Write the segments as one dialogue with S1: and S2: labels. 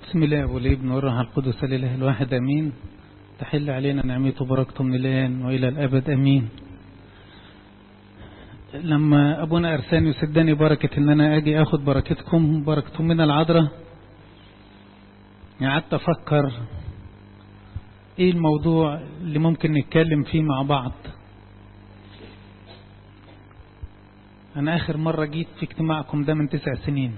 S1: بسم الله والابن والروح القدس الاله الواحد امين تحل علينا نعمته وبركته من الان والى الابد امين لما ابونا ارساني وسداني بركه ان انا اجي اخد بركتكم بركتكم من العذراء قعدت افكر ايه الموضوع اللي ممكن نتكلم فيه مع بعض انا اخر مرة جيت في اجتماعكم ده من تسع سنين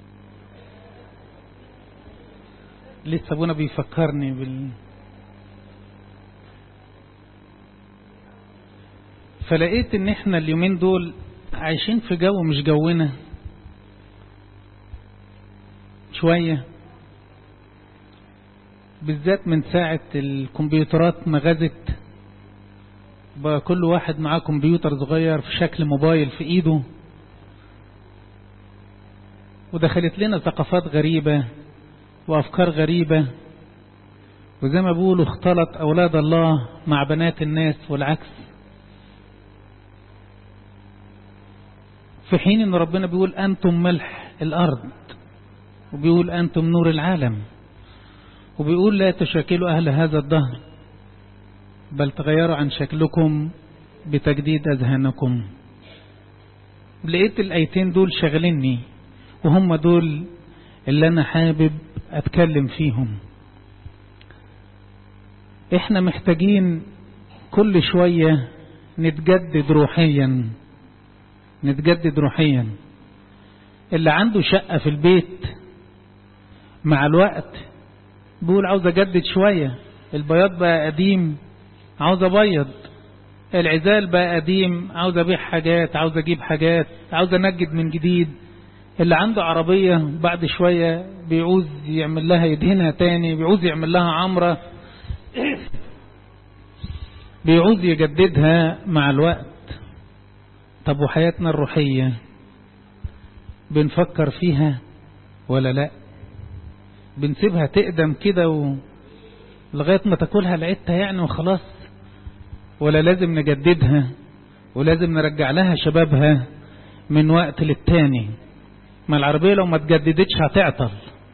S1: لسه ابونا بيفكرني بال فلقيت ان احنا اليومين دول عايشين في جو مش جونا شوية بالذات من ساعة الكمبيوترات ما غزت بقى كل واحد معاه كمبيوتر صغير في شكل موبايل في ايده ودخلت لنا ثقافات غريبة وافكار غريبة وزي ما بيقولوا اختلط اولاد الله مع بنات الناس والعكس في حين ان ربنا بيقول انتم ملح الارض وبيقول انتم نور العالم وبيقول لا تشاكلوا اهل هذا الدهر بل تغيروا عن شكلكم بتجديد اذهانكم لقيت الايتين دول شغلني وهم دول اللي انا حابب اتكلم فيهم احنا محتاجين كل شوية نتجدد روحيا نتجدد روحيا اللي عنده شقة في البيت مع الوقت بيقول عاوز اجدد شوية البياض بقى قديم عاوز ابيض العزال بقى قديم عاوز ابيع حاجات عاوز اجيب حاجات عاوز انجد من جديد اللي عنده عربية بعد شوية بيعوز يعمل لها يدهنها تاني بيعوز يعمل لها عمرة بيعوز يجددها مع الوقت طب وحياتنا الروحية بنفكر فيها ولا لا بنسيبها تقدم كده و... لغاية ما تاكلها لعيدتها يعني وخلاص ولا لازم نجددها ولازم نرجع لها شبابها من وقت للتاني ما العربية لو ما تجددتش هتعطل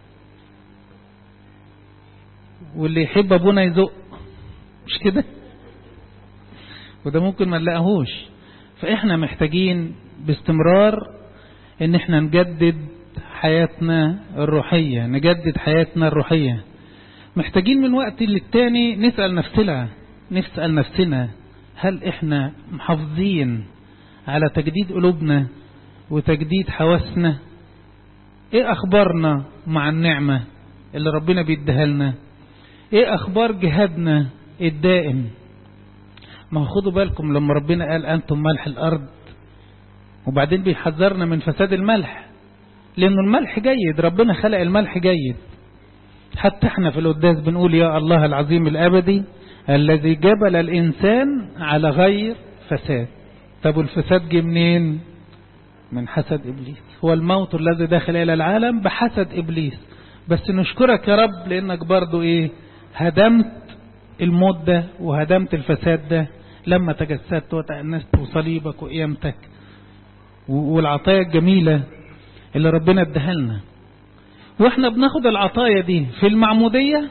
S1: واللي يحب ابونا يزق مش كده وده ممكن ما نلاقيهوش فاحنا محتاجين باستمرار ان احنا نجدد حياتنا الروحية نجدد حياتنا الروحية محتاجين من وقت للتاني نسأل نفسنا نسأل نفسنا هل احنا محافظين على تجديد قلوبنا وتجديد حواسنا ايه اخبارنا مع النعمة اللي ربنا بيديها لنا ايه اخبار جهادنا الدائم ما خدوا بالكم لما ربنا قال انتم ملح الارض وبعدين بيحذرنا من فساد الملح لانه الملح جيد ربنا خلق الملح جيد حتى احنا في القداس بنقول يا الله العظيم الابدي الذي جبل الانسان على غير فساد طب والفساد جه منين من حسد ابليس هو الموت الذي دخل الى العالم بحسد ابليس بس نشكرك يا رب لانك برضو ايه هدمت الموت ده وهدمت الفساد ده لما تجسدت وتأنست وصليبك وقيامتك والعطايا الجميلة اللي ربنا اداها لنا واحنا بناخد العطايا دي في المعمودية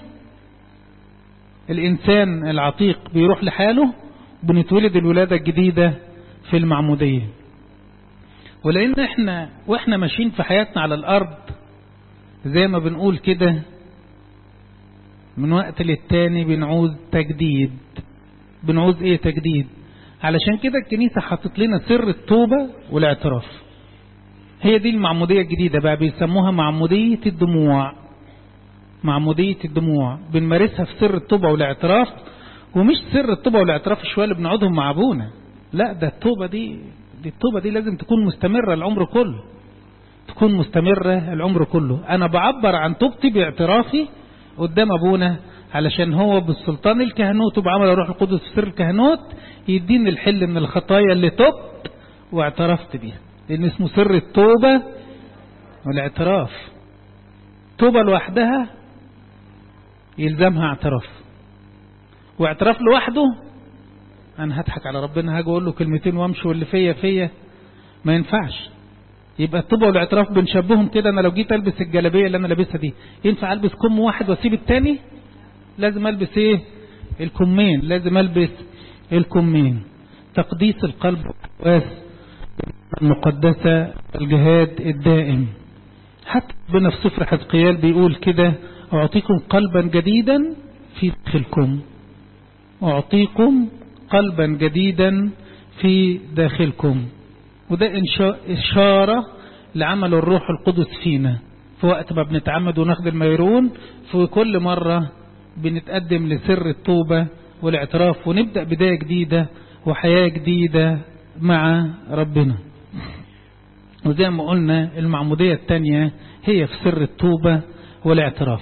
S1: الانسان العتيق بيروح لحاله بنتولد الولادة الجديدة في المعمودية ولان احنا واحنا ماشيين في حياتنا على الارض زي ما بنقول كده من وقت للتاني بنعوز تجديد بنعوز ايه تجديد علشان كده الكنيسة حطت لنا سر التوبة والاعتراف هي دي المعمودية الجديدة بقى بيسموها معمودية الدموع معمودية الدموع بنمارسها في سر التوبة والاعتراف ومش سر التوبة والاعتراف شوية اللي بنقعدهم مع ابونا لا ده التوبة دي دي التوبة دي لازم تكون مستمرة العمر كله تكون مستمرة العمر كله انا بعبر عن توبتي باعترافي قدام ابونا علشان هو بالسلطان الكهنوت وبعمل الروح القدس في سر الكهنوت يديني الحل من الخطايا اللي تبت واعترفت بيها لان اسمه سر التوبة والاعتراف توبة لوحدها يلزمها اعتراف واعتراف لوحده انا هضحك على ربنا هاجي اقول له كلمتين وامشي واللي فيا فيا ما ينفعش يبقى التوبة والاعتراف بنشبههم كده انا لو جيت البس الجلابية اللي انا لابسها دي ينفع البس كم واحد واسيب التاني لازم البس ايه الكمين لازم البس الكمين تقديس القلب والحواس المقدسة الجهاد الدائم حتى ربنا في سفر حزقيال بيقول كده أعطيكم قلبا جديدا في داخلكم أعطيكم قلبا جديدا في داخلكم وده إشارة لعمل الروح القدس فينا في وقت ما بنتعمد وناخد الميرون في كل مرة بنتقدم لسر التوبة والاعتراف ونبدأ بداية جديدة وحياة جديدة مع ربنا وزي ما قلنا المعمودية الثانية هي في سر التوبة والاعتراف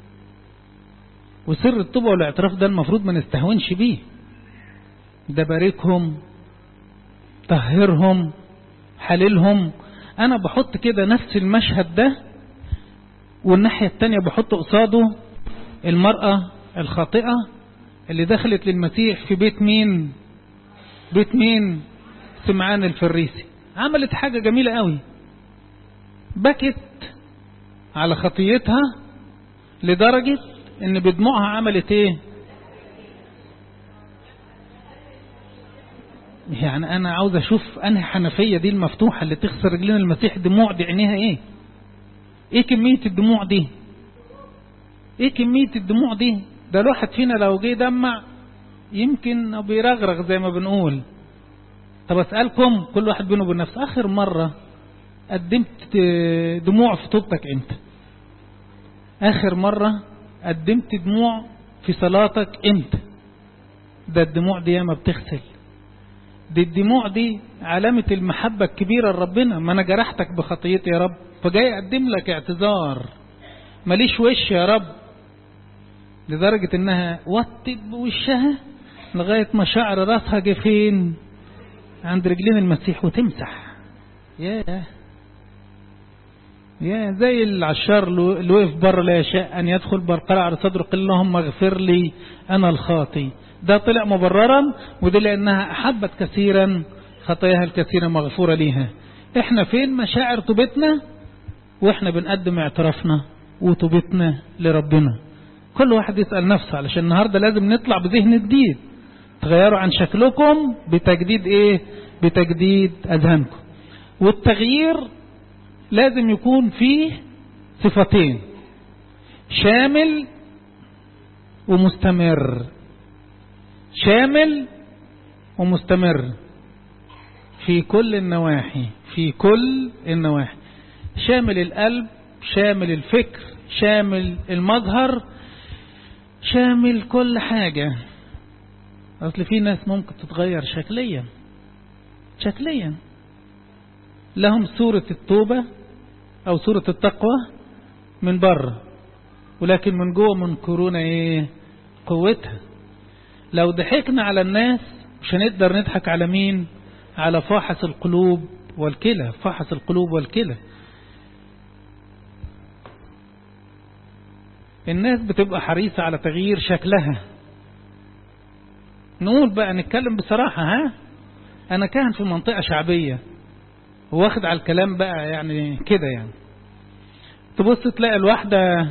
S1: وسر التوبة والاعتراف ده المفروض ما نستهونش بيه ده باركهم طهرهم حللهم انا بحط كده نفس المشهد ده والناحية التانية بحط قصاده المرأة الخاطئة اللي دخلت للمسيح في بيت مين بيت مين سمعان الفريسي عملت حاجة جميلة قوي بكت على خطيتها لدرجة ان بدموعها عملت ايه يعني انا عاوز اشوف انهي حنفية دي المفتوحة اللي تخسر رجلين المسيح دموع دي عينيها ايه ايه كمية الدموع دي ايه كمية الدموع دي ده الواحد فينا لو جه دمع يمكن بيرغرغ زي ما بنقول طب اسألكم كل واحد بينه وبين نفسه اخر مرة قدمت دموع في توبتك امتى اخر مرة قدمت دموع في صلاتك امتى ده الدموع دي ياما بتغسل دي الدموع دي علامة المحبة الكبيرة لربنا ما انا جرحتك بخطيتي يا رب فجاي اقدم لك اعتذار ماليش وش يا رب لدرجة انها وطت بوشها لغاية ما شعر راسها جه فين عند رجلين المسيح وتمسح ياه يا زي العشار اللي وقف بره لا يشاء أن يدخل برقلع على صدره قل اللهم اغفر لي أنا الخاطي ده طلع مبررا وده لأنها أحبت كثيرا خطاياها الكثيرة مغفورة ليها احنا فين مشاعر توبتنا واحنا بنقدم اعترافنا وتوبتنا لربنا كل واحد يسأل نفسه علشان النهاردة لازم نطلع بذهن جديد تغيروا عن شكلكم بتجديد ايه بتجديد اذهانكم والتغيير لازم يكون فيه صفتين شامل ومستمر شامل ومستمر في كل النواحي في كل النواحي شامل القلب شامل الفكر شامل المظهر شامل كل حاجة أصل في ناس ممكن تتغير شكليا شكليا لهم صورة التوبة أو صورة التقوى من بره ولكن من جوه منكرون ايه قوتها لو ضحكنا على الناس مش هنقدر نضحك على مين على فاحص القلوب والكلى فاحص القلوب والكلى الناس بتبقى حريصة على تغيير شكلها نقول بقى نتكلم بصراحة ها أنا كان في منطقة شعبية واخد على الكلام بقى يعني كده يعني تبص تلاقي الواحدة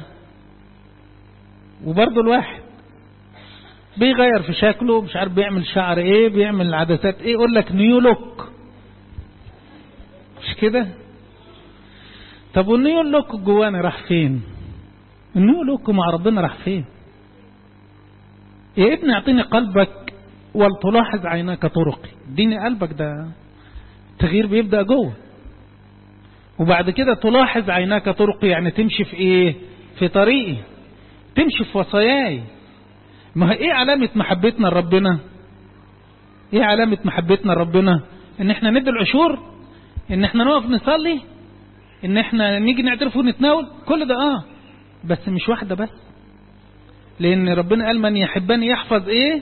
S1: وبرضه الواحد بيغير في شكله مش عارف بيعمل شعر ايه بيعمل عدسات ايه يقول لك نيو لوك مش كده طب والنيو لوك جوانا راح فين النيو لوك مع ربنا راح فين يا ابني اعطيني قلبك ولتلاحظ عيناك طرقي اديني قلبك ده التغيير بيبدأ جوه وبعد كده تلاحظ عيناك طرقي يعني تمشي في ايه في طريقي تمشي في وصاياي ما هي ايه علامة محبتنا لربنا ايه علامة محبتنا لربنا ان احنا ندي العشور ان احنا نقف نصلي ان احنا نيجي نعترف ونتناول كل ده اه بس مش واحدة بس لان ربنا قال من يحبني يحفظ ايه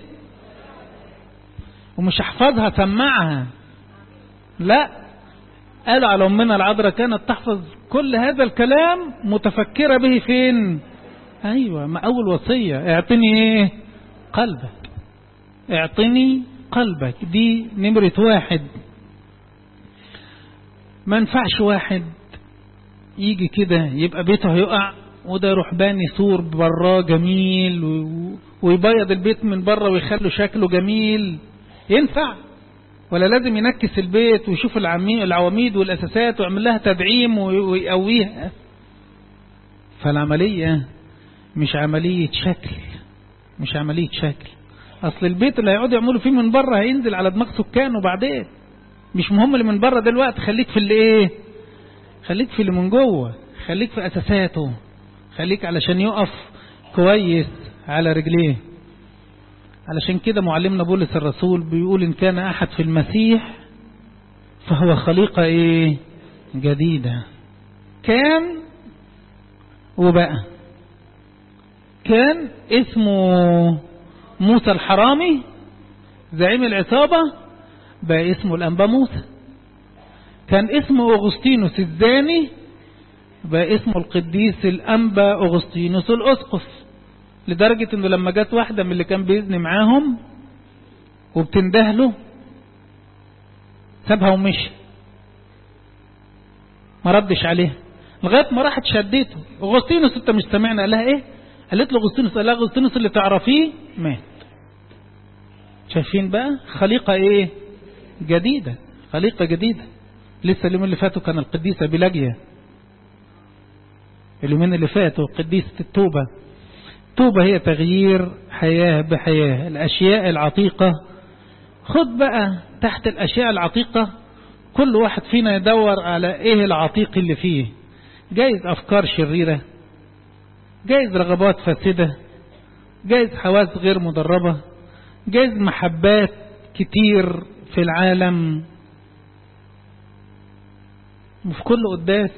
S1: ومش احفظها سمعها لا قال على أمنا العذراء كانت تحفظ كل هذا الكلام متفكرة به فين أيوة ما أول وصية اعطني ايه قلبك اعطني قلبك دي نمرة واحد ما ينفعش واحد يجي كده يبقى بيته هيقع وده يروح باني سور براه جميل ويبيض البيت من بره ويخلوا شكله جميل ينفع ولا لازم ينكس البيت ويشوف العواميد والأساسات ويعمل لها تدعيم ويقويها فالعملية مش عملية شكل مش عملية شكل أصل البيت اللي هيقعدوا يعملوا فيه من بره هينزل على دماغ سكانه بعدين مش مهم اللي من بره دلوقتي خليك في اللي ايه خليك في اللي من جوه خليك في أساساته خليك علشان يقف كويس على رجليه علشان كده معلمنا بولس الرسول بيقول إن كان أحد في المسيح فهو خليقة إيه جديدة كان وبقى كان اسمه موسى الحرامي زعيم العصابة بقى اسمه الأنبا موسى كان اسمه أغسطينوس الزاني بقى اسمه القديس الأنبا أغسطينوس الأسقف لدرجة انه لما جت واحدة من اللي كان بيزني معاهم وبتندهله سابها ومشي ما ردش عليها لغاية ما راحت شديته اغسطينوس انت مش سامعنا قال لها ايه قالت له اغسطينوس قال لها اغسطينوس اللي تعرفيه مات شايفين بقى خليقة ايه جديدة خليقة جديدة لسه اليومين اللي فاتوا كان القديسة بلاجيا اليومين اللي فاتوا قديسة التوبة التوبة هي تغيير حياة بحياة الأشياء العتيقة خد بقى تحت الأشياء العتيقة كل واحد فينا يدور على إيه العتيق اللي فيه جايز أفكار شريرة جايز رغبات فاسدة جايز حواس غير مدربة جايز محبات كتير في العالم وفي كل قداس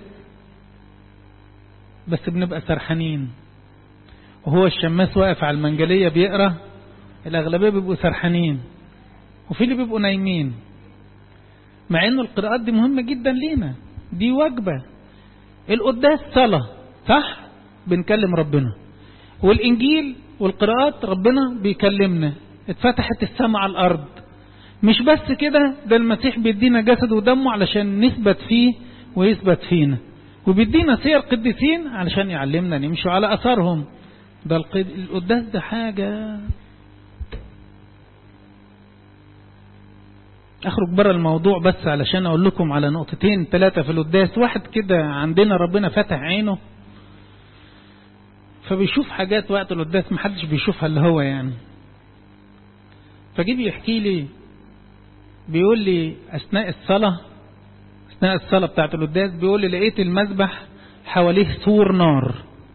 S1: بس بنبقى سرحانين وهو الشماس واقف على المنجلية بيقرأ الأغلبية بيبقوا سرحانين وفي اللي بيبقوا نايمين مع انه القراءات دي مهمة جدا لينا دي وجبة القداس صلاة صح بنكلم ربنا والإنجيل والقراءات ربنا بيكلمنا اتفتحت السماء على الأرض مش بس كده ده المسيح بيدينا جسد ودمه علشان نثبت فيه ويثبت فينا وبيدينا سير قديسين علشان يعلمنا نمشي على أثرهم ده القداس ده حاجة أخرج بره الموضوع بس علشان أقول لكم على نقطتين ثلاثة في القداس واحد كده عندنا ربنا فتح عينه فبيشوف حاجات وقت القداس محدش بيشوفها اللي هو يعني فجي بيحكي لي بيقول لي أثناء الصلاة أثناء الصلاة بتاعت القداس بيقول لي لقيت المذبح حواليه سور نار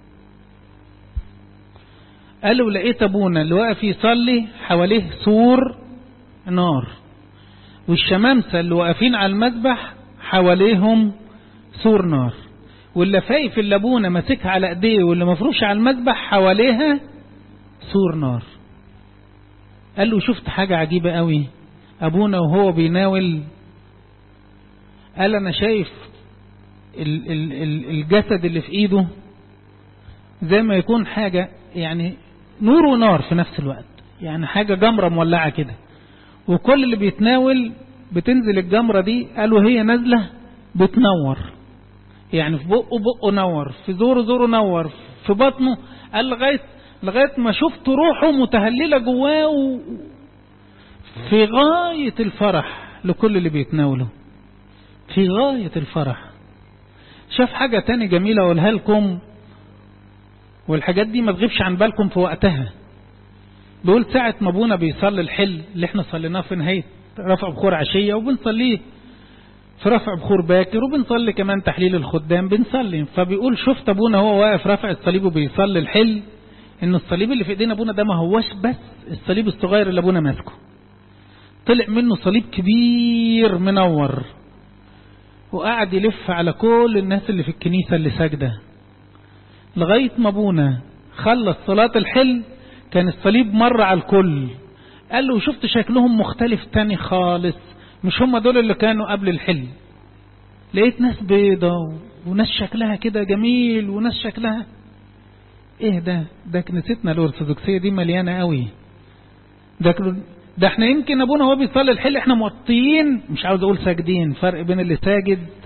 S1: قال له لقيت ابونا اللي واقف يصلي حواليه سور نار والشمامسة اللي واقفين على المذبح حواليهم سور نار واللفايف اللي ابونا ماسكها على ايديه واللي مفروشة على المذبح حواليها سور نار قال له شفت حاجة عجيبة قوي ابونا وهو بيناول قال انا شايف ال ال ال الجسد اللي في ايده زي ما يكون حاجة يعني نور ونار في نفس الوقت يعني حاجة جمرة مولعة كده وكل اللي بيتناول بتنزل الجمرة دي قالوا هي نازلة بتنور يعني في بقه بقه نور في زوره زوره نور في بطنه قال لغاية لغاية ما شفت روحه متهللة جواه و... في غاية الفرح لكل اللي بيتناوله في غاية الفرح شاف حاجة تاني جميلة أقولها لكم والحاجات دي ما تغيبش عن بالكم في وقتها بيقول ساعة ما ابونا بيصلي الحل اللي احنا صليناه في نهاية رفع بخور عشية وبنصليه في رفع بخور باكر وبنصلي كمان تحليل الخدام بنصلي فبيقول شفت ابونا هو واقف رافع الصليب وبيصلي الحل ان الصليب اللي في ايدينا ابونا ده ما هوش بس الصليب الصغير اللي ابونا ماسكه طلع منه صليب كبير منور وقعد يلف على كل الناس اللي في الكنيسة اللي ساجدة لغاية ما ابونا خلص صلاة الحل كان الصليب مر على الكل قال له شفت شكلهم مختلف تاني خالص مش هم دول اللي كانوا قبل الحل لقيت ناس بيضة وناس شكلها كده جميل وناس شكلها ايه ده ده كنيستنا الارثوذكسيه دي مليانه قوي ده ده احنا يمكن ابونا وهو بيصلي الحل احنا موطيين مش عاوز اقول ساجدين فرق بين اللي ساجد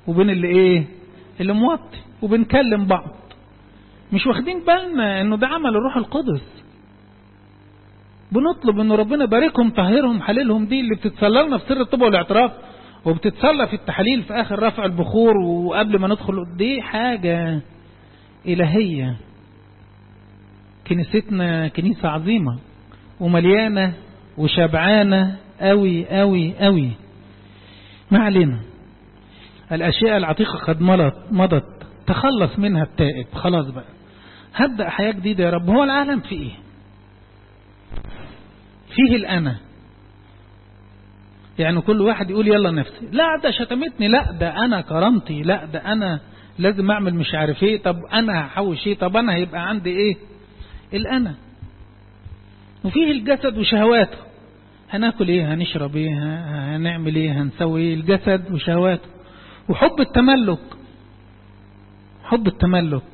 S1: وبين اللي ايه اللي موطي وبنكلم بعض مش واخدين بالنا انه ده عمل الروح القدس بنطلب ان ربنا باركهم طهرهم حللهم دي اللي بتتصلى لنا في سر الطب والاعتراف وبتتصلى في التحليل في اخر رفع البخور وقبل ما ندخل دي حاجة الهية كنيستنا كنيسة عظيمة ومليانة وشبعانة قوي قوي قوي ما علينا الاشياء العتيقة قد مضت مضت تخلص منها التائب خلاص بقى هبدأ حياة جديدة يا رب هو العالم في ايه فيه الأنا يعني كل واحد يقول يلا نفسي لا ده شتمتني لا ده أنا كرامتي لا ده أنا لازم أعمل مش عارف ايه طب أنا هحوش ايه طب أنا هيبقى عندي ايه الأنا وفيه الجسد وشهواته هناكل ايه هنشرب ايه هنعمل ايه هنسوي ايه الجسد وشهواته وحب التملك حب التملك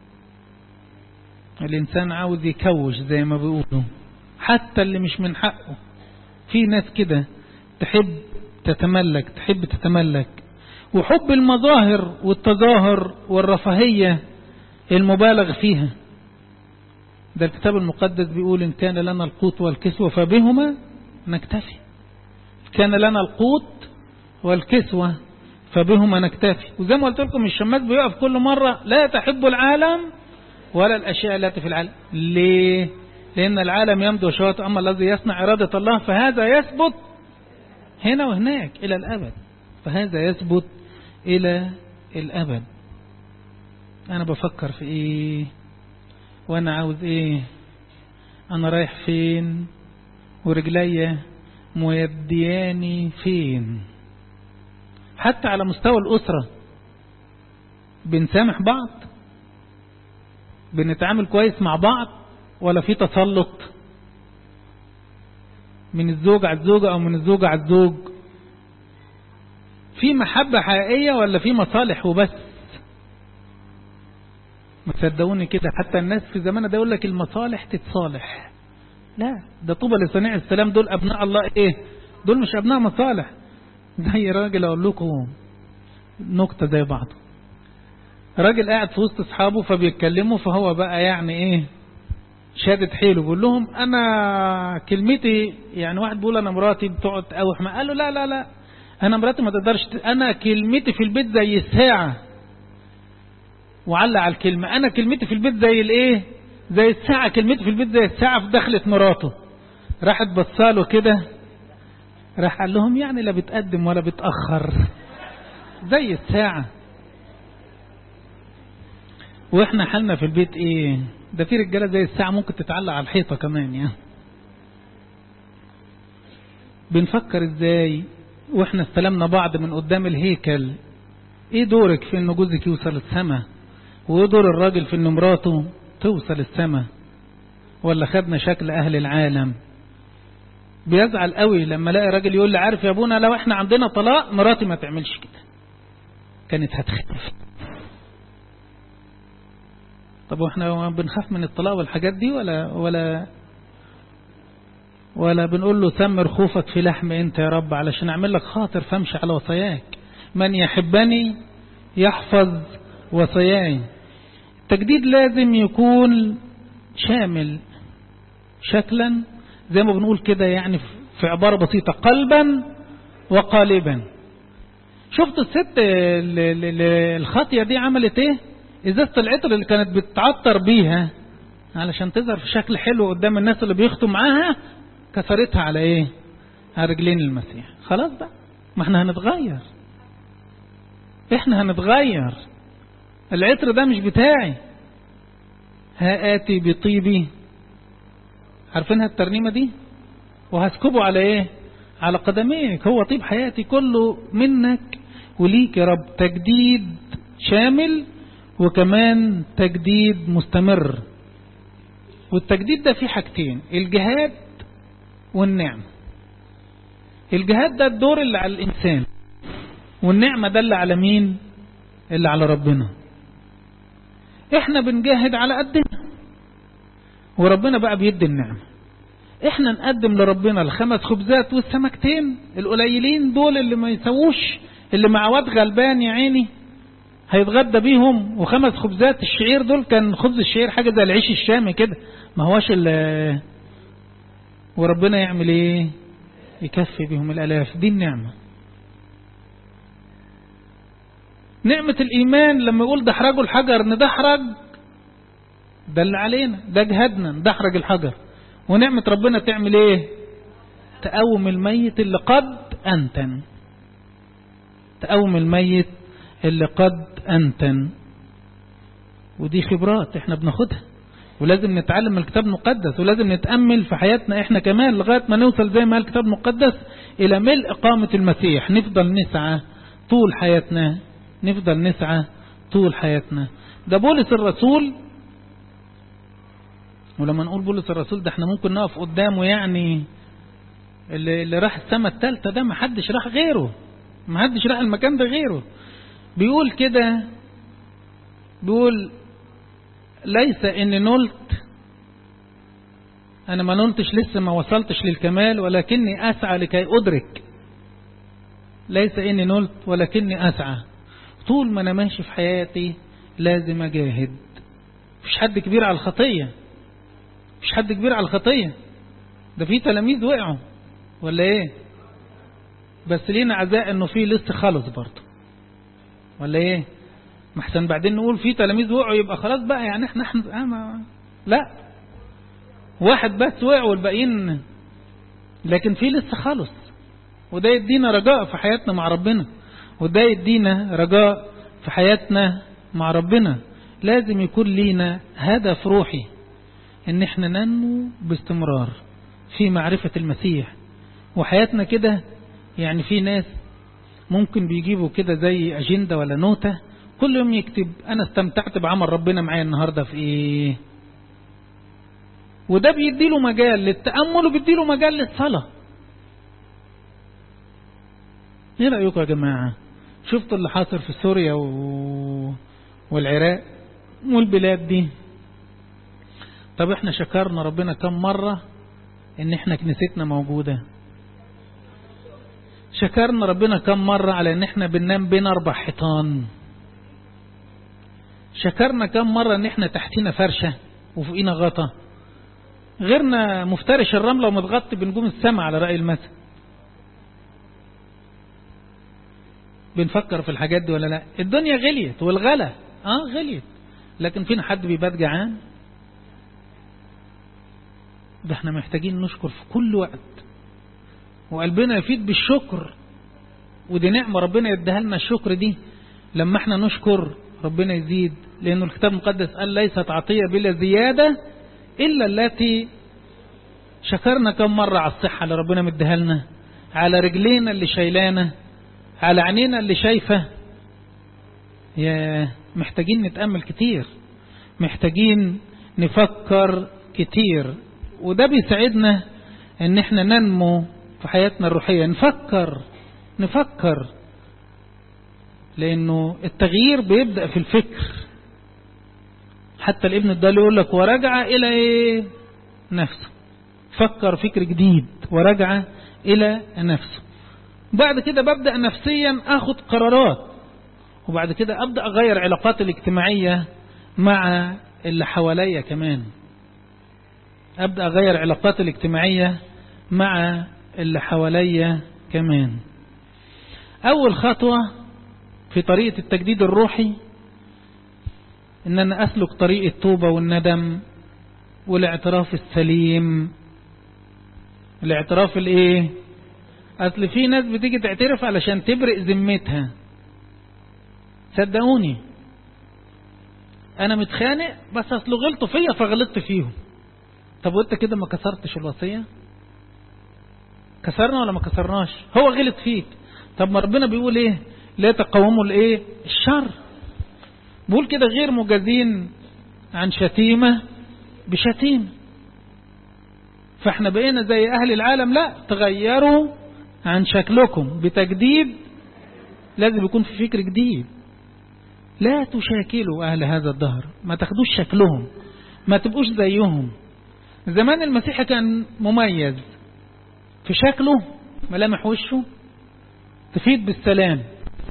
S1: الإنسان عاوز يكوش زي ما بيقولوا حتى اللي مش من حقه في ناس كده تحب تتملك تحب تتملك وحب المظاهر والتظاهر والرفاهية المبالغ فيها ده الكتاب المقدس بيقول إن كان لنا القوت والكسوة فبهما نكتفي كان لنا القوت والكسوة فبهما نكتفي وزي ما قلت لكم الشماس بيقف كل مرة لا تحب العالم ولا الأشياء التي في العالم ليه لأن العالم يمضي شهوته أما الذي يصنع إرادة الله فهذا يثبت هنا وهناك إلى الأبد فهذا يثبت إلى الأبد أنا بفكر في إيه وأنا عاوز إيه أنا رايح فين ورجلي مودياني فين حتى على مستوى الأسرة بنسامح بعض بنتعامل كويس مع بعض ولا في تسلط من الزوج على الزوجة أو من الزوجة على الزوج في محبة حقيقية ولا في مصالح وبس ما تصدقوني كده حتى الناس في زماننا ده يقول لك المصالح تتصالح لا ده طوبى لصنيع السلام دول أبناء الله إيه دول مش أبناء مصالح زي راجل أقول لكم نكتة زي بعض راجل قاعد في وسط أصحابه فبيتكلموا فهو بقى يعني إيه شادد حيله بيقول لهم أنا كلمتي يعني واحد بيقول أنا مراتي بتقعد تقاوح ما قال له لا لا لا أنا مراتي ما تقدرش أنا كلمتي في البيت زي الساعة وعلق على الكلمة أنا كلمتي في البيت زي الإيه زي الساعة كلمتي في البيت زي الساعة في دخلة مراته راحت بصاله كده راح قال لهم يعني لا بتقدم ولا بتأخر زي الساعة واحنا حالنا في البيت ايه ده في رجالة زي الساعة ممكن تتعلق على الحيطة كمان يعني بنفكر ازاي واحنا استلمنا بعض من قدام الهيكل ايه دورك في ان جوزك يوصل السما وايه دور الراجل في ان مراته توصل السما ولا خدنا شكل اهل العالم بيزعل قوي لما الاقي راجل يقول لي عارف يا ابونا لو احنا عندنا طلاق مراتي ما تعملش كده كانت هتخلف طب واحنا بنخاف من الطلاق والحاجات دي ولا ولا ولا بنقول له ثمر خوفك في لحم انت يا رب علشان اعمل لك خاطر فامشي على وصاياك من يحبني يحفظ وصاياي التجديد لازم يكون شامل شكلا زي ما بنقول كده يعني في عبارة بسيطة قلبا وقالبا شفت الست الخاطية دي عملت ايه ازازة العطر اللي كانت بتعطر بيها علشان تظهر في شكل حلو قدام الناس اللي بيخطوا معاها كسرتها على ايه على رجلين المسيح خلاص بقى ما احنا هنتغير احنا هنتغير العطر ده مش بتاعي هآتي بطيبي عارفينها الترنيمة دي وهسكبه على ايه على قدميك هو طيب حياتي كله منك وليك يا رب تجديد شامل وكمان تجديد مستمر والتجديد ده فيه حاجتين الجهاد والنعمة الجهاد ده الدور اللي على الإنسان والنعمة ده اللي على مين اللي على ربنا احنا بنجاهد على قدنا وربنا بقى بيدي النعمة احنا نقدم لربنا الخمس خبزات والسمكتين القليلين دول اللي ما يسووش اللي مع واد غلبان يا عيني هيتغدى بيهم وخمس خبزات الشعير دول كان خبز الشعير حاجة زي العيش الشامي كده ما هواش ال وربنا يعمل ايه يكفي بهم الالاف دي النعمة نعمة الايمان لما يقول دحرجوا الحجر ندحرج ده اللي علينا ده جهادنا ندحرج الحجر ونعمة ربنا تعمل ايه تقوم الميت اللي قد انتن تقوم الميت اللي قد أنتن ودي خبرات احنا بناخدها ولازم نتعلم الكتاب المقدس ولازم نتأمل في حياتنا احنا كمان لغاية ما نوصل زي ما قال الكتاب المقدس إلى ملء قامة المسيح نفضل نسعى طول حياتنا نفضل نسعى طول حياتنا ده بولس الرسول ولما نقول بولس الرسول ده احنا ممكن نقف قدامه يعني اللي, اللي راح السماء الثالثة ده ما حدش راح غيره ما حدش راح المكان ده غيره بيقول كده بيقول ليس اني نلت انا ما نلتش لسه ما وصلتش للكمال ولكني اسعى لكي ادرك ليس اني نلت ولكني اسعى طول ما انا ماشي في حياتي لازم اجاهد مفيش حد كبير على الخطية مفيش حد كبير على الخطية ده في تلاميذ وقعوا ولا ايه بس لينا عزاء انه في لسه خالص برضه ولا ايه ما احسن بعدين نقول في تلاميذ وقعوا يبقى خلاص بقى يعني احنا احنا ما لا واحد بس وقع والباقيين لكن في لسه خالص وده يدينا رجاء في حياتنا مع ربنا وده يدينا رجاء في حياتنا مع ربنا لازم يكون لينا هدف روحي ان احنا ننمو باستمرار في معرفة المسيح وحياتنا كده يعني في ناس ممكن بيجيبوا كده زي أجندة ولا نوتة كل يوم يكتب أنا استمتعت بعمل ربنا معايا النهاردة في إيه وده بيديله مجال للتأمل وبيديله مجال للصلاة ايه رأيكم يا جماعة شفتوا اللي حاصل في سوريا و... والعراق والبلاد دي طب احنا شكرنا ربنا كم مرة ان احنا كنيستنا موجودة شكرنا ربنا كم مرة على ان احنا بننام بين اربع حيطان شكرنا كم مرة ان احنا تحتنا فرشة وفوقينا غطا غيرنا مفترش الرملة ومتغطي بنجوم السماء على رأي المثل بنفكر في الحاجات دي ولا لا الدنيا غليت والغلا اه غليت لكن فينا حد بيبات جعان ده احنا محتاجين نشكر في كل وقت وقلبنا يفيد بالشكر ودي نعمة ربنا يديها لنا الشكر دي لما احنا نشكر ربنا يزيد لأنه الكتاب المقدس قال ليست عطية بلا زيادة إلا التي شكرنا كم مرة على الصحة اللي ربنا مديها لنا على رجلينا اللي شايلانا على عينينا اللي شايفة يا محتاجين نتأمل كتير محتاجين نفكر كتير وده بيساعدنا ان احنا ننمو في حياتنا الروحية نفكر نفكر لانه التغيير بيبدأ في الفكر حتى الابن الضال يقول لك ورجع الى ايه نفسه فكر فكر جديد ورجع الى نفسه بعد كده ببدأ نفسيا اخد قرارات وبعد كده ابدأ اغير علاقاتي الاجتماعية مع اللي حواليا كمان ابدأ اغير علاقاتي الاجتماعية مع اللي حواليا كمان اول خطوة في طريقة التجديد الروحي ان انا اسلك طريق التوبة والندم والاعتراف السليم الاعتراف الايه اصل في ناس بتيجي تعترف علشان تبرئ ذمتها صدقوني انا متخانق بس اصل غلطوا فيا فغلطت فيهم طب وانت كده ما كسرتش الوصية كسرنا ولا ما كسرناش هو غلط فيك طب ما ربنا بيقول ايه لا تقوموا الايه الشر بيقول كده غير مجازين عن شتيمة بشتيمة فاحنا بقينا زي اهل العالم لا تغيروا عن شكلكم بتجديد لازم يكون في فكر جديد لا تشاكلوا اهل هذا الدهر ما تاخدوش شكلهم ما تبقوش زيهم زمان المسيح كان مميز في شكله ملامح وشه تفيد بالسلام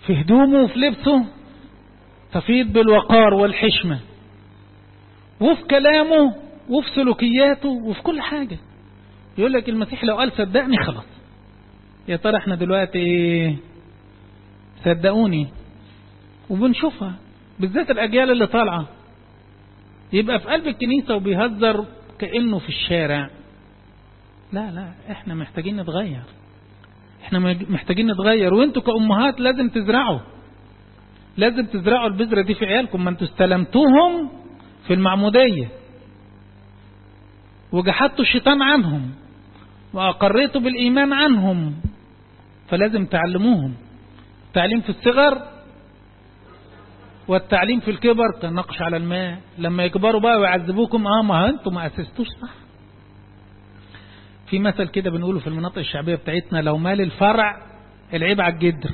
S1: في هدومه وفي لبسه تفيض بالوقار والحشمة وفي كلامه وفي سلوكياته وفي كل حاجة يقول لك المسيح لو قال صدقني خلاص يا ترى احنا دلوقتي ايه صدقوني وبنشوفها بالذات الأجيال اللي طالعة يبقى في قلب الكنيسة وبيهزر كأنه في الشارع لا لا احنا محتاجين نتغير احنا محتاجين نتغير وانتوا كأمهات لازم تزرعوا لازم تزرعوا البذرة دي في عيالكم ما انتوا استلمتوهم في المعمودية وجحدتوا الشيطان عنهم وأقريتوا بالإيمان عنهم فلازم تعلموهم التعليم في الصغر والتعليم في الكبر كالنقش على الماء لما يكبروا بقى ويعذبوكم اه ما انتوا ما اسستوش صح في مثل كده بنقوله في المناطق الشعبية بتاعتنا لو مال الفرع العيب على الجدر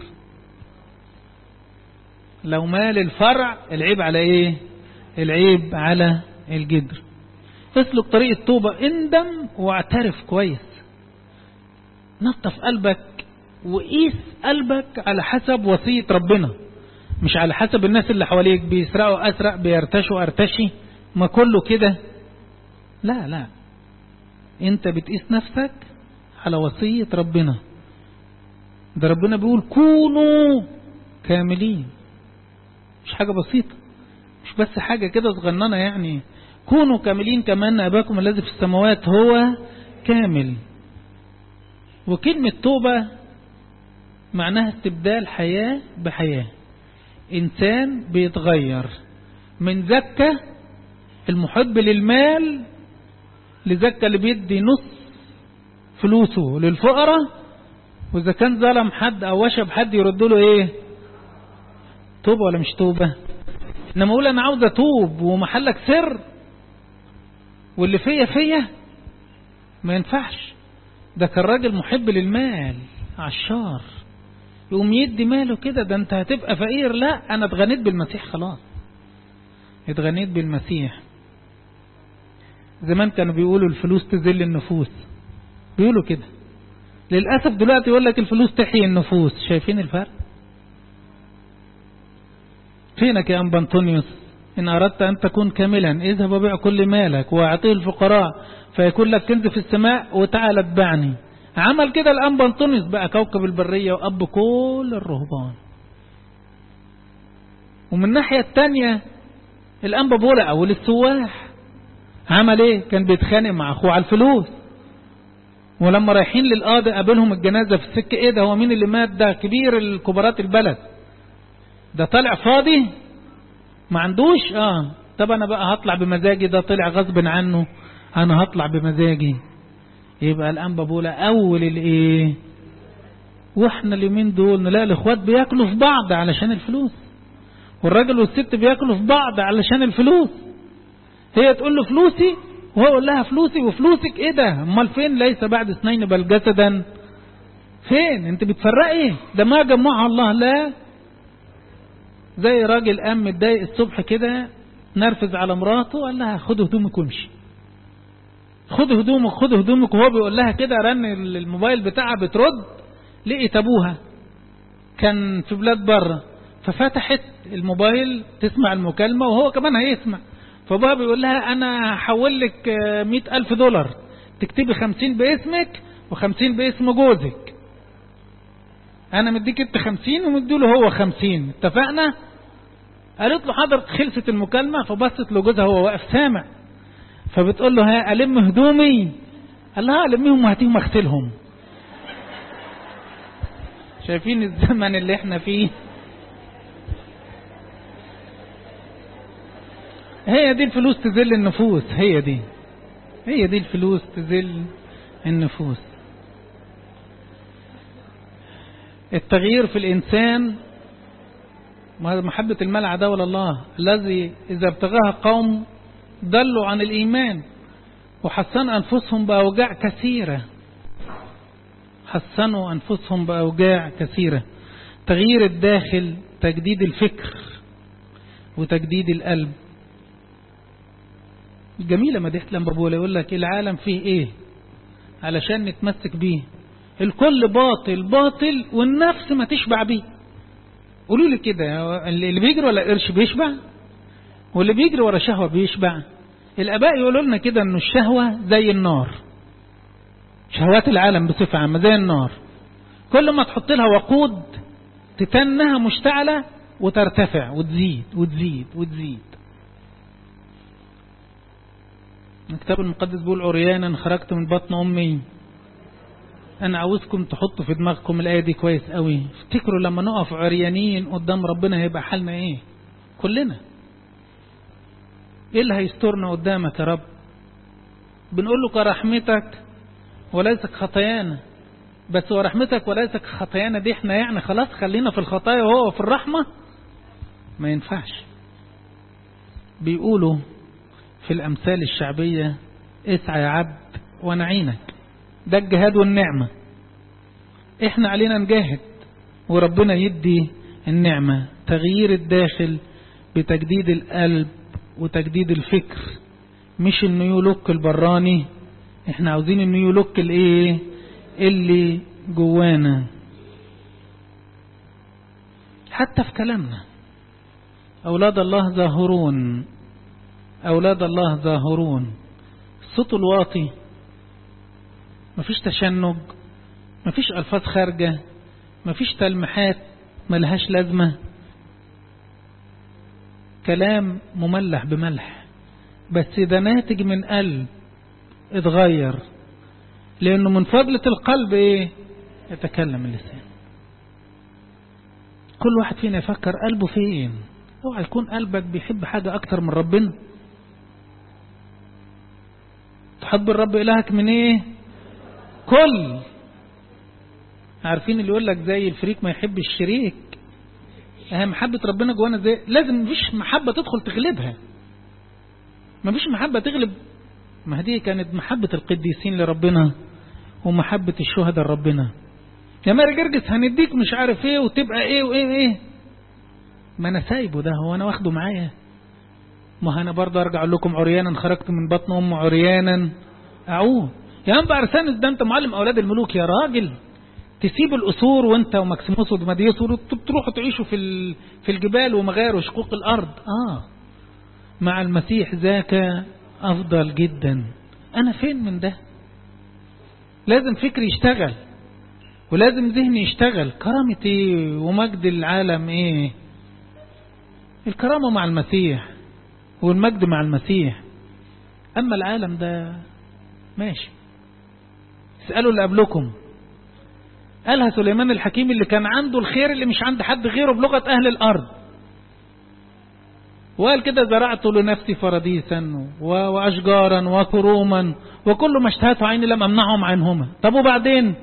S1: لو مال الفرع العيب على ايه العيب على الجدر اسلك طريق التوبة اندم واعترف كويس نظف قلبك وقيس قلبك على حسب وصية ربنا مش على حسب الناس اللي حواليك بيسرقوا أسرق بيرتشوا أرتشي ما كله كده لا لا انت بتقيس نفسك على وصية ربنا ده ربنا بيقول كونوا كاملين مش حاجة بسيطة مش بس حاجة كده صغننة يعني كونوا كاملين كما أن أباكم الذي في السماوات هو كامل وكلمة توبة معناها استبدال حياة بحياة إنسان بيتغير من زكة المحب للمال لزكة اللي بيدي نص فلوسه للفقراء وإذا كان ظلم حد أو وشب حد يرد له إيه توبة ولا مش توبة إنما أقول أنا عاوز أتوب ومحلك سر واللي فيا فيا ما ينفعش ده كان راجل محب للمال عشار يقوم يدي ماله كده ده انت هتبقى فقير لا انا اتغنيت بالمسيح خلاص اتغنيت بالمسيح زمان كانوا بيقولوا الفلوس تذل النفوس بيقولوا كده للأسف دلوقتي يقول لك الفلوس تحيي النفوس شايفين الفرق فينك يا أنبا أنطونيوس إن أردت أن تكون كاملا اذهب وبيع كل مالك وأعطيه الفقراء فيكون لك كنز في السماء وتعال اتبعني عمل كده الأنبا أنطونيوس بقى كوكب البرية وأب كل الرهبان ومن الناحية التانية الأنبا بولا أول السواح عمل ايه كان بيتخانق مع أخوه على الفلوس ولما رايحين للقاضي قابلهم الجنازة في السكة ايه ده هو مين اللي مات ده كبير الكبارات البلد ده طالع فاضي ما عندوش اه طب انا بقى هطلع بمزاجي ده طلع غصب عنه انا هطلع بمزاجي يبقى الانبا بولا اول الايه واحنا اليومين دول نلاقي الاخوات بياكلوا في بعض علشان الفلوس والراجل والست بياكلوا في بعض علشان الفلوس هي تقول له فلوسي وهو يقول لها فلوسي وفلوسك ايه ده امال فين ليس بعد اثنين بل جسدا فين انت بتفرقي ده ما جمعها الله لا زي راجل قام متضايق الصبح كده نرفز على مراته قال لها خد هدومك وامشي خد هدومك خد هدومك وهو بيقول لها كده رن الموبايل بتاعها بترد لقيت ابوها كان في بلاد بره ففتحت الموبايل تسمع المكالمة وهو كمان هيسمع فبابا بيقول لها انا هحول لك مئة الف دولار تكتبي خمسين باسمك وخمسين باسم جوزك انا مديك انت خمسين ومديله هو خمسين اتفقنا قالت له حضرت خلصت المكالمة فبصت لجوزها هو واقف سامع فبتقول له ها ألم هدومي قال لها ألميهم وهاتيهم اغسلهم شايفين الزمن اللي احنا فيه هي دي الفلوس تذل النفوس هي دي هي دي الفلوس تذل النفوس التغيير في الإنسان محبة المال عداوة لله الذي إذا ابتغاها قوم ضلوا عن الإيمان وحسنوا أنفسهم بأوجاع كثيرة حسنوا أنفسهم بأوجاع كثيرة تغيير الداخل تجديد الفكر وتجديد القلب جميلة مديحة لمبابولة يقول لك العالم فيه ايه علشان نتمسك بيه الكل باطل باطل والنفس ما تشبع بيه قولوا لي كده اللي بيجري ولا قرش بيشبع واللي بيجري ورا شهوة بيشبع الآباء يقولوا لنا كده إنه الشهوة زي النار شهوات العالم بصفة عامة زي النار كل ما تحط لها وقود تتنها مشتعلة وترتفع وتزيد وتزيد وتزيد الكتاب المقدس بيقول عريانا خرجت من بطن أمي أنا عاوزكم تحطوا في دماغكم الآية دي كويس قوي افتكروا لما نقف عريانين قدام ربنا هيبقى حالنا إيه كلنا إيه اللي هيسترنا قدامك يا رب بنقول له كرحمتك وليسك خطايانا بس ورحمتك وليسك خطايانا دي احنا يعني خلاص خلينا في الخطايا وهو في الرحمة ما ينفعش بيقولوا في الأمثال الشعبية اسعى يا عبد ونعينك ده الجهاد والنعمة احنا علينا نجاهد وربنا يدي النعمة تغيير الداخل بتجديد القلب وتجديد الفكر مش النيولوك البراني احنا عاوزين النيولوك الايه اللي جوانا حتى في كلامنا أولاد الله ظاهرون أولاد الله ظاهرون الصوت الواطي مفيش تشنج مفيش ألفاظ خارجة مفيش تلمحات ملهاش لازمة كلام مملح بملح بس ده ناتج من قلب اتغير لأنه من فضلة القلب ايه يتكلم اللسان كل واحد فينا يفكر قلبه فين اوعى يكون قلبك بيحب حاجة أكتر من ربنا تحب الرب إلهك من ايه كل عارفين اللي يقول لك زي الفريق ما يحب الشريك اهي محبة ربنا جوانا زي لازم مفيش محبة تدخل تغلبها مفيش محبة تغلب ما دي كانت محبة القديسين لربنا ومحبة الشهداء لربنا يا ماري جرجس هنديك مش عارف ايه وتبقى ايه وايه وايه ما انا سايبه ده هو انا واخده معايا ما انا برضه ارجع لكم عريانا خرجت من بطن ام عريانا اعود يا انبا ارسانس ده انت معلم اولاد الملوك يا راجل تسيب القصور وانت ومكسيموس ودماديوس وتروحوا تعيشوا في في الجبال ومغار وشقوق الارض اه مع المسيح ذاك افضل جدا انا فين من ده لازم فكري يشتغل ولازم ذهني يشتغل كرامة ايه ومجد العالم ايه الكرامة مع المسيح والمجد مع المسيح اما العالم ده ماشي اسألوا اللي قبلكم قالها سليمان الحكيم اللي كان عنده الخير اللي مش عند حد غيره بلغة أهل الأرض وقال كده زرعت لنفسي فراديسا وأشجارا وكروما وكل ما اشتهته عيني لم أمنعهم عنهما طب وبعدين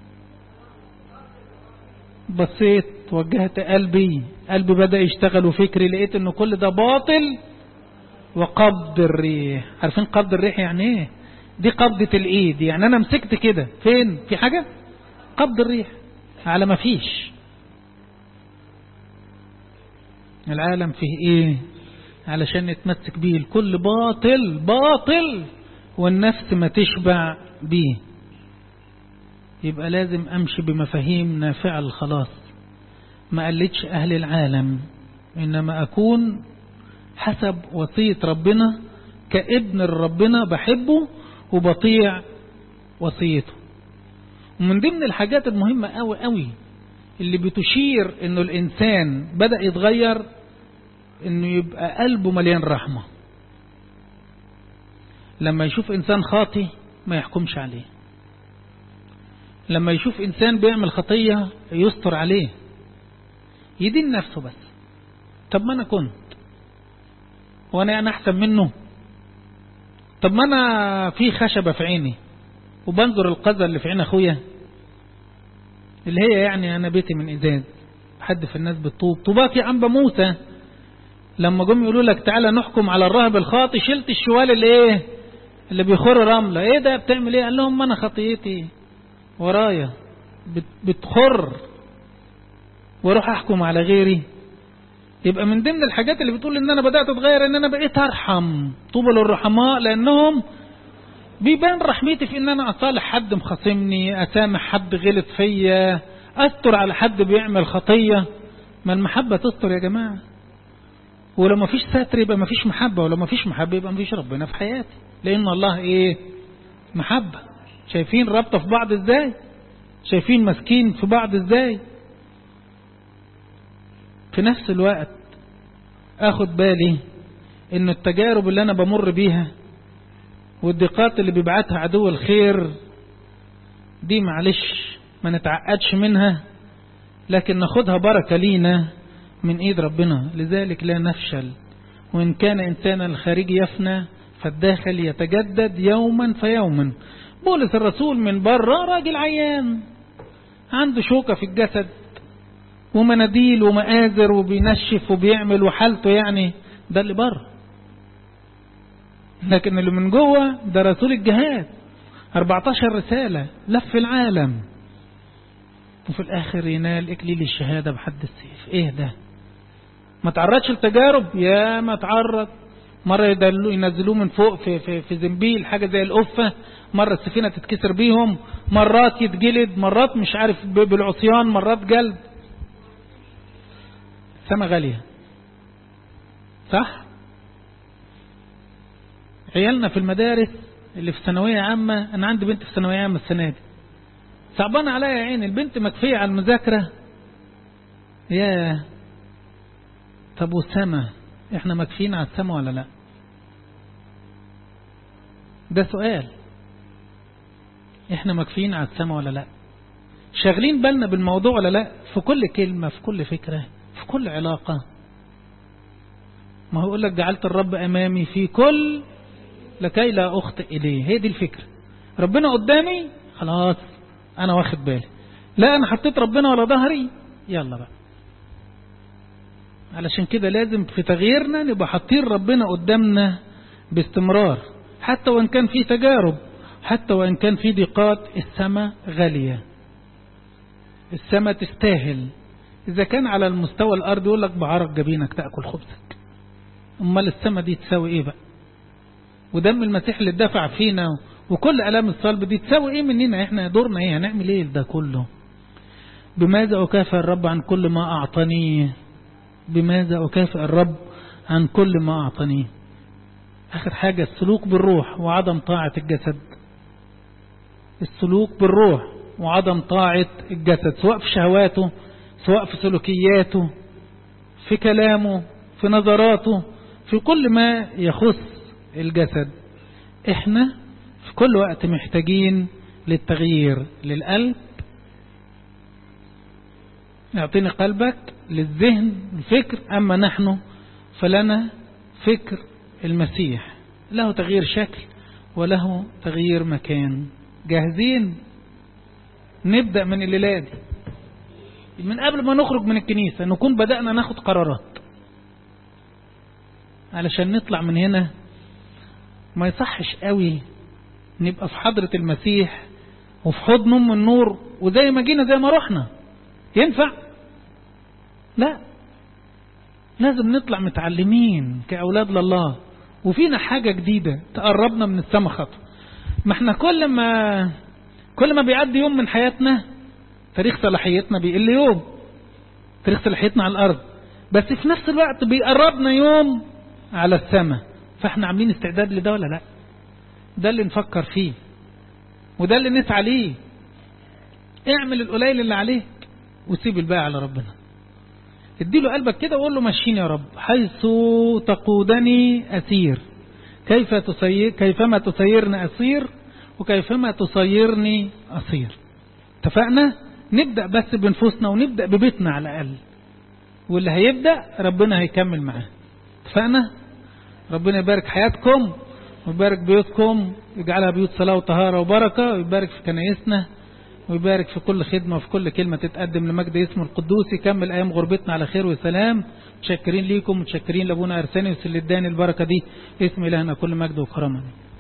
S1: بصيت وجهت قلبي قلبي بدأ يشتغل وفكري لقيت انه كل ده باطل وقبض الريح عارفين قبض الريح يعني ايه دي قبضة الايد يعني انا مسكت كده فين في حاجة قبض الريح على ما فيش العالم فيه ايه علشان نتمسك بيه الكل باطل باطل والنفس ما تشبع بيه يبقى لازم امشي بمفاهيم نافعة للخلاص ما قلتش اهل العالم انما اكون حسب وصية ربنا كابن ربنا بحبه وبطيع وصيته ومن ضمن الحاجات المهمة قوي قوي اللي بتشير انه الانسان بدأ يتغير انه يبقى قلبه مليان رحمة لما يشوف انسان خاطي ما يحكمش عليه لما يشوف انسان بيعمل خطية يستر عليه يدين نفسه بس طب ما انا كنت وانا انا احسن منه طب ما انا في خشبة في عيني وبنظر القذى اللي في عين اخويا اللي هي يعني انا بيتي من ازاز حد في الناس بالطوب طوباك يا عم موسى لما جم يقولوا لك تعالى نحكم على الراهب الخاطي شلت الشوال اللي ايه اللي بيخر رملة ايه ده بتعمل ايه قال لهم ما انا خطيتي ورايا بتخر واروح احكم على غيري يبقى من ضمن الحاجات اللي بتقول ان انا بدأت اتغير ان انا بقيت ارحم طوبى للرحماء لانهم بيبان رحمتي في ان انا اصالح حد مخاصمني اسامح حد غلط فيا استر على حد بيعمل خطية ما المحبة تستر يا جماعة ولو ما فيش ستر يبقى ما فيش محبة ولو ما فيش محبة يبقى ما فيش ربنا في حياتي لأن الله إيه محبة شايفين رابطة في بعض إزاي شايفين مسكين في بعض إزاي في نفس الوقت أخد بالي إن التجارب اللي أنا بمر بيها والضيقات اللي بيبعتها عدو الخير دي معلش ما نتعقدش منها لكن ناخدها بركة لينا من ايد ربنا لذلك لا نفشل وان كان انسانا الخارجي يفنى فالداخل يتجدد يوما فيوما بولس الرسول من بره راجل عيان عنده شوكة في الجسد ومناديل ومآزر وبينشف وبيعمل وحالته يعني ده اللي بره لكن اللي من جوه ده رسول الجهاد 14 رسالة لف العالم وفي الآخر ينال إكليل الشهادة بحد السيف إيه ده ما تعرضش لتجارب يا ما تعرض مرة يدلوا ينزلوه من فوق في, في, في زنبيل حاجة زي القفة مرة السفينة تتكسر بيهم مرات يتجلد مرات مش عارف بالعصيان مرات جلد سما غالية صح عيالنا في المدارس اللي في ثانوية عامة أنا عندي بنت في ثانوية عامة السنة دي صعبان عليا يا عيني البنت مكفية على المذاكرة يا طب والسما احنا مكفيين على السما ولا لا ده سؤال احنا مكفيين على السما ولا لا شاغلين بالنا بالموضوع ولا لا في كل كلمة في كل فكرة في كل علاقة ما هو يقول لك جعلت الرب أمامي في كل لكي لا أخطئ إليه هي دي الفكرة ربنا قدامي خلاص أنا واخد بالي لا أنا حطيت ربنا ولا ظهري يلا بقى علشان كده لازم في تغييرنا نبقى حاطين ربنا قدامنا باستمرار حتى وإن كان في تجارب حتى وإن كان في ضيقات السماء غالية السماء تستاهل إذا كان على المستوى الأرض يقول لك بعرق جبينك تأكل خبزك أمال السماء دي تساوي إيه بقى ودم المسيح اللي اتدفع فينا وكل ألام الصلب دي تساوي إيه مننا إحنا دورنا إيه هنعمل إيه ده كله بماذا أكافئ الرب عن كل ما أعطانيه بماذا أكافئ الرب عن كل ما أعطانيه آخر حاجة السلوك بالروح وعدم طاعة الجسد السلوك بالروح وعدم طاعة الجسد سواء في شهواته سواء في سلوكياته في كلامه في نظراته في كل ما يخص الجسد احنا في كل وقت محتاجين للتغيير للقلب اعطيني قلبك للذهن الفكر اما نحن فلنا فكر المسيح له تغيير شكل وله تغيير مكان جاهزين نبدأ من الليلة دي من قبل ما نخرج من الكنيسة نكون بدأنا ناخد قرارات علشان نطلع من هنا ما يصحش قوي نبقى في حضرة المسيح وفي حضن ام النور وزي ما جينا زي ما رحنا ينفع لا لازم نطلع متعلمين كأولاد لله وفينا حاجة جديدة تقربنا من السما خطوة ما احنا كل ما كل ما بيعدي يوم من حياتنا تاريخ صلاحيتنا بيقل يوم تاريخ صلاحيتنا على الأرض بس في نفس الوقت بيقربنا يوم على السماء فاحنا عاملين استعداد لده ولا لا ده اللي نفكر فيه وده اللي نسعى ليه اعمل القليل اللي عليك وسيب الباقي على ربنا اديله قلبك كده وقول له مشيني يا رب حيث تقودني أسير كيف تسير كيفما تسيرني أسير وكيفما تصيرني أصير اتفقنا نبدأ بس بنفوسنا ونبدأ ببيتنا على الأقل واللي هيبدأ ربنا هيكمل معاه اتفقنا ربنا يبارك حياتكم ويبارك بيوتكم يجعلها بيوت صلاة وطهارة وبركة ويبارك في كنايسنا ويبارك في كل خدمة وفي كل كلمة تتقدم لمجد اسمه القدوس يكمل أيام غربتنا على خير وسلام متشكرين ليكم متشكرين لأبونا أرساني وسلداني البركة دي اسم إلهنا كل مجد وكرامة